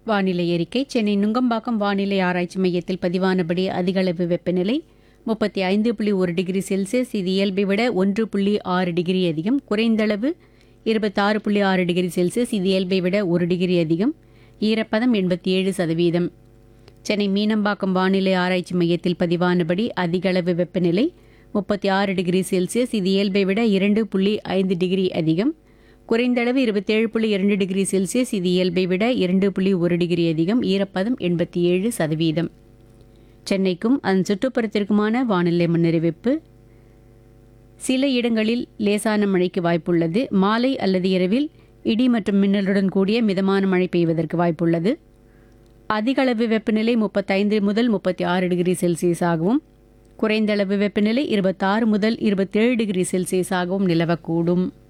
வானிலை அறிக்கை சென்னை நுங்கம்பாக்கம் வானிலை ஆராய்ச்சி மையத்தில் பதிவானபடி அதிகளவு வெப்பநிலை முப்பத்தி ஐந்து புள்ளி ஒரு டிகிரி செல்சியஸ் இது இயல்பை விட ஒன்று புள்ளி ஆறு டிகிரி அதிகம் குறைந்தளவு இருபத்தாறு புள்ளி ஆறு டிகிரி செல்சியஸ் இது இயல்பை விட ஒரு டிகிரி அதிகம் ஈரப்பதம் எண்பத்தி ஏழு சதவீதம் சென்னை மீனம்பாக்கம் வானிலை ஆராய்ச்சி மையத்தில் பதிவானபடி அதிகளவு வெப்பநிலை முப்பத்தி ஆறு டிகிரி செல்சியஸ் இது இயல்பை விட இரண்டு புள்ளி ஐந்து டிகிரி அதிகம் குறைந்தளவு இருபத்தேழு புள்ளி இரண்டு டிகிரி செல்சியஸ் இது இயல்பை விட இரண்டு புள்ளி ஒரு டிகிரி அதிகம் ஈரப்பதம் எண்பத்தி ஏழு சதவீதம் சென்னைக்கும் அதன் சுற்றுப்புறத்திற்குமான வானிலை முன்னறிவிப்பு சில இடங்களில் லேசான மழைக்கு வாய்ப்புள்ளது மாலை அல்லது இரவில் இடி மற்றும் மின்னலுடன் கூடிய மிதமான மழை பெய்வதற்கு வாய்ப்புள்ளது அதிக அளவு வெப்பநிலை முப்பத்தைந்து முதல் முப்பத்தி ஆறு டிகிரி செல்சியஸ் ஆகவும் குறைந்த அளவு வெப்பநிலை இருபத்தாறு முதல் இருபத்தேழு டிகிரி செல்சியஸ் ஆகவும் நிலவக்கூடும்